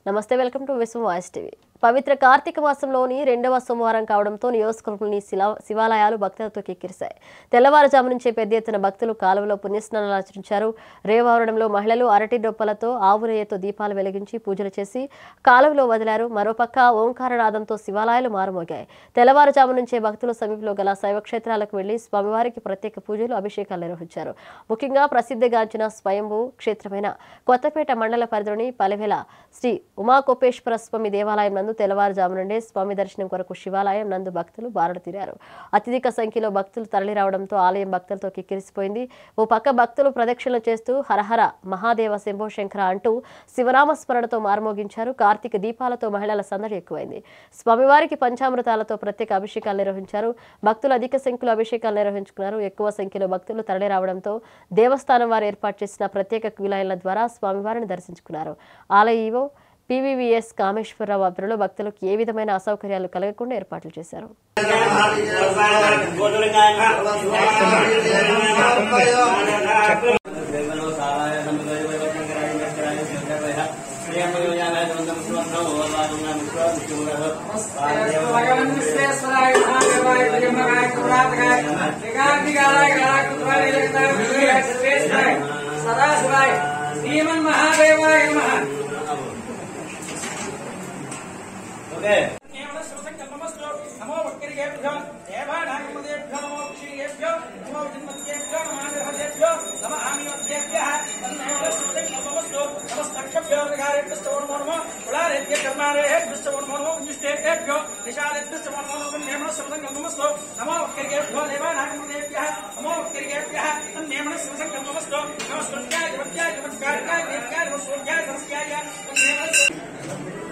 నమస్తే welcome to Vishwam voice TV పవిత్ర కార్తీక మాసంలోని రెండవ సోమవారం కావడంతో నియోజకవర్గంలోని శిలా- శివాలయాలు భక్తులతో కిక్కిరిశాయి తెల్లవారుజాము నుంచే పెద్ద ఎత్తున భక్తులు కాలువలో పుణ్యస్నానాలు ఆచరించారు రేవావరణంలో మహిళలు అరటి డొప్పలతో ఆవునేయతో దీపాలు వెలిగించి పూజలు చేసి కాలువలో వదిలారు మరోపక్క ఓంకారనాదంతో శివాలయాలు మారుమోగాయి తెల్లవారుజాము నుంచే భక్తులు సమీపంలో గల శైవక్షేత్రాలకు వెళ్లి స్వామివారికి ప్రత్యేక పూజలు అభిషేకాలు నిర్వహించారు ముఖ్యంగా ప్రసిద్ధిగాంచిన స్వయంభూ క్షేత్రమైన కొత్తపేట మండల పరిధిలోని పలివెల శ్రీ ఉమాకోపేశ్వర స్వామి దేవాలయం నందు తెల్లవారుజాము నుండే స్వామి దర్శనం కొరకు శివాలయం నందు భక్తులు బారులు తీరారు అత్యధిక సంఖ్యలో భక్తులు తరలి రావడంతో ఆలయం భక్తులతో కిక్కిరిసిపోయింది ఓ పక్క భక్తులు ప్రదక్షిణలు చేస్తూ హరహర మహాదేవ శంభో శంకర అంటూ శివనామ స్మరణతో మార్మోగించారు కార్తీక దీపాలతో మహిళల సందడి ఎక్కువైంది స్వామివారికి పంచామృతాలతో ప్రత్యేక అభిషేకాలు నిర్వహించారు భక్తులు అధిక సంఖ్యలో అభిషేకాలు నిర్వహించుకున్నారు ఎక్కువ సంఖ్యలో భక్తులు తరలి రావడంతో దేవస్థానం వారు ఏర్పాటు చేసిన ప్రత్యేక క్యూలైన్ల ద్వారా స్వామివారిని దర్శించుకున్నారు ఆలయ ఈవో పీవీవీఎస్ కామేశ్వరరావు ఆధ్వర్యంలో భక్తులకు ఏ విధమైన అసౌకర్యాలు కలగకుండా ఏర్పాట్లు చేశారు భగవన్ విశ్వేశ్వరాయ మహాదేవాయ త్రియంబకాయ కుమారాయ త్రికాంతికారాయ కళాకృతాయ జగతాయ విజయాయ సర్వేశ్వరాయ సదాశివాయ శ్రీమన్ మహాదేవాయ నమః కేవల శివసంకల్పమస్తు నమో భక్తిర్యేభ్యో దేవానాగమదేభ్యో నమో క్షియేభ్యో నమో జన్మత్యేభ్యో నమాదేభ్యో నమ ఆమివత్యేభ్యః తన్నేవ శివసంకల్పమస్తు నమస్తక్షభ్యో విహారేభ్యశ్చ నమో నమో కులారేభ్య కర్మారేభ్యశ్చ నమో నమో నిష్టేభ్యో నిషాదేభ్యశ్చ నమో నమో తన్నేవ శివసంకల్పమస్తు నమో భక్తిర్యేభ్యో దేవానాగమదేభ్యः నమో భక్తిర్యేభ్యः తన్నేవ శివసంకల్పమస్తు నమో స్వర్గాయ దేవత్యాయ దేవత్కార్యాయ దేవ్యాయ నమో సూర్యాయ నమస్యాయ తన్నేవ